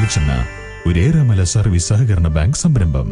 വെളിച്ചെണ്ണ ഒരേറെമല സർവീസ് സഹകരണ ബാങ്ക് സംരംഭം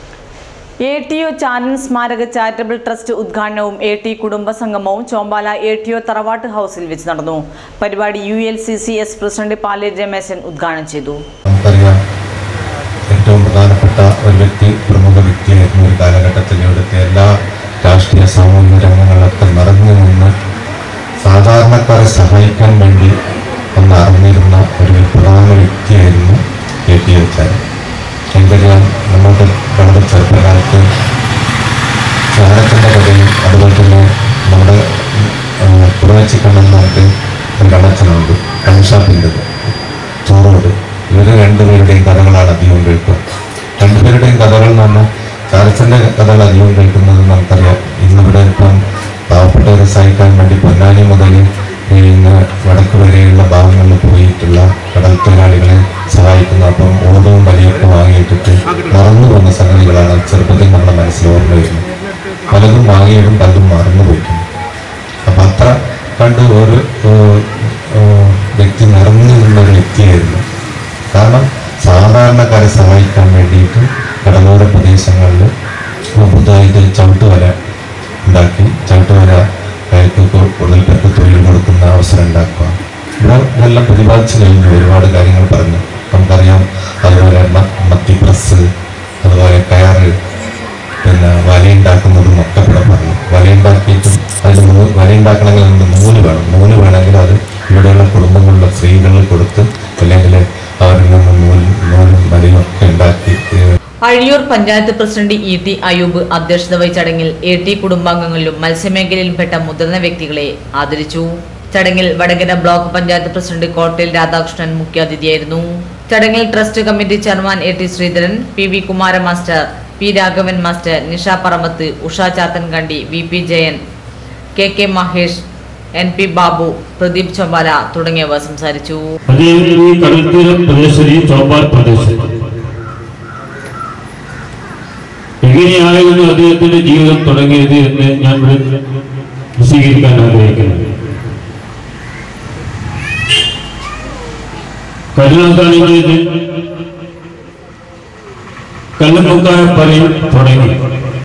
എ ടി ഒ ചാനൻ സ്മാരക ചാരിറ്റബിൾ ട്രസ്റ്റ് ഉദ്ഘാടനവും എ ടി കുടുംബ സംഗമവും ചോമ്പാല എ ടി ഒ തറവാട്ട് ഹൗസിൽ വെച്ച് നടന്നു പരിപാടി U L C C S president Paleri Rameshan ഉദ്ഘാടനം ചെയ്തു നമുക്കറിയാം ഏറ്റവും പ്രധാനപ്പെട്ട ഒരു വ്യക്തി പ്രമുഖ വ്യക്തിയായിരുന്നു ഒരു കാലഘട്ടത്തിൽ ഇവിടുത്തെ എല്ലാ രാഷ്ട്രീയ സാമൂഹിക രംഗങ്ങളിലൊക്കെ നിറഞ്ഞു നിന്ന് സാധാരണക്കാരെ സഹായിക്കാൻ വേണ്ടി ഒന്ന് അറിഞ്ഞിരുന്ന ഒരു പ്രധാന വ്യക്തിയായിരുന്നു കെ ടി എച്ചാരൻ എനിക്കറിയാം നമ്മുടെ വളരെ ചെറുപ്പകാലത്ത് ചാരത്തിൻ്റെ കഥയും അതുപോലെ തന്നെ നമ്മുടെ കുറവച്ചിക്കണ്ണം എന്ന് പറഞ്ഞിട്ട് ഒരു കള്ളച്ചനുണ്ട് കൺഷാപ്പിൻ്റെത് ചോറോട് ഇവർ രണ്ടുപേരുടെയും കഥകളാണ് അധികം കേൾക്കുക രണ്ടുപേരുടെയും കഥകൾ എന്ന് പറഞ്ഞാൽ ചാരച്ചൻ്റെ കഥകൾ അധികം കേൾക്കുന്നത് നമുക്കറിയാം ഇന്നിവിടെ ഇപ്പം പാവപ്പെട്ടവരെ സഹായിക്കാൻ വേണ്ടി പൊന്നാനി മുതൽ ഇന്ന് വടക്ക് വരെയുള്ള ഭാഗങ്ങളിൽ പോയിട്ടുള്ള കടൽ തൊഴിലാളികളെ സഹായിക്കുന്നു അപ്പം ഓടവും വലിയൊക്കെ വാങ്ങിയിട്ടിട്ട് മറന്നു പോകുന്ന സംഗതികളാണ് ചെറുപ്പത്തിൽ നമ്മുടെ മനസ്സിൽ ഓർമ്മ വരുന്നത് പലതും വാങ്ങിയതും പലതും മറന്നു പോയിട്ടുണ്ട് അപ്പം അത്ര കണ്ട് ഒരു ഏഹ്, ഏഹ്, വ്യക്തി നിറഞ്ഞു നിന്ന ഒരു വ്യക്തിയായിരുന്നു കാരണം സാധാരണക്കാരെ സഹായിക്കാൻ വേണ്ടിയിട്ട് കടലോര പ്രദേശങ്ങളിൽ പുതുതായിട്ട് ചവിട്ടുവര ഉണ്ടാക്കി ചവിട്ടുവര കയർക്ക് കൂടുതൽ പേർക്ക് തൊഴിൽ കൊടുക്കുന്ന അവസരം ഉണ്ടാക്കുക ഇവിടെ ഇതെല്ലാം പ്രതിപാദിച്ചു കഴിഞ്ഞു ഒരുപാട് കാര്യങ്ങൾ പറഞ്ഞു നമുക്കറിയാം അതുപോലെ മ- മത്തി പ്രസ് അതുപോലെ കയറ് പിന്നെ വലയുണ്ടാക്കുന്നതും ഒക്കെ ഇവിടെ പറഞ്ഞു വലയുണ്ടാക്കിയിട്ടും അതിന് നൂ വലയുണ്ടാക്കണമെങ്കിൽ അതിന് നൂല് വേണം നൂല് വേണമെങ്കിൽ അത് ഇവിടെയുള്ള കുടുംബങ്ങളിലെ സ്ത്രീകളിൽ കൊടുത്ത് അല്ലെങ്കിൽ അവരിൽ നിന്ന് നൂല് നൂലും വലയും ഒക്കെ ഉണ്ടാക്കി ഏഹ്, Azhiyur panchayat president E T Ayub അധ്യക്ഷത വഹിച്ച ചടങ്ങിൽ എ ടി കുടുംബാംഗങ്ങളിലും മത്സ്യമേഖലയിൽപ്പെട്ട മുതിർന്ന വ്യക്തികളെ ആദരിച്ചു ചടങ്ങിൽ വടകര ബ്ലോക്ക് പഞ്ചായത്ത് പ്രസിഡന്റ് കോട്ടയിൽ രാധാകൃഷ്ണൻ മുഖ്യാതിഥിയായിരുന്നു ചടങ്ങിൽ trust committee chairman A T Sreedharan P V Kumara master P Raghavan master Nisha Parambath Usha Chathankandi V P Jayan K K Mahesh N P Babu Pradeep Chombala തുടങ്ങിയവർ സംസാരിച്ചു അദ്ദേഹം ഈ കടൽത്തീര പ്രദേശത്ത് ഈ ചോപ്പാൽ പ്രദേശത്ത് എങ്ങനെയായിരുന്നു അദ്ദേഹത്തിന്റെ ജീവിതം തുടങ്ങിയത് എന്ന് ഞാൻ ഇവിടെ വിശദീകരിക്കാൻ ആഗ്രഹിക്കുന്നു കരുണാകാണിന്റെ കല്ലുമുക്കായ പറയും തുടങ്ങി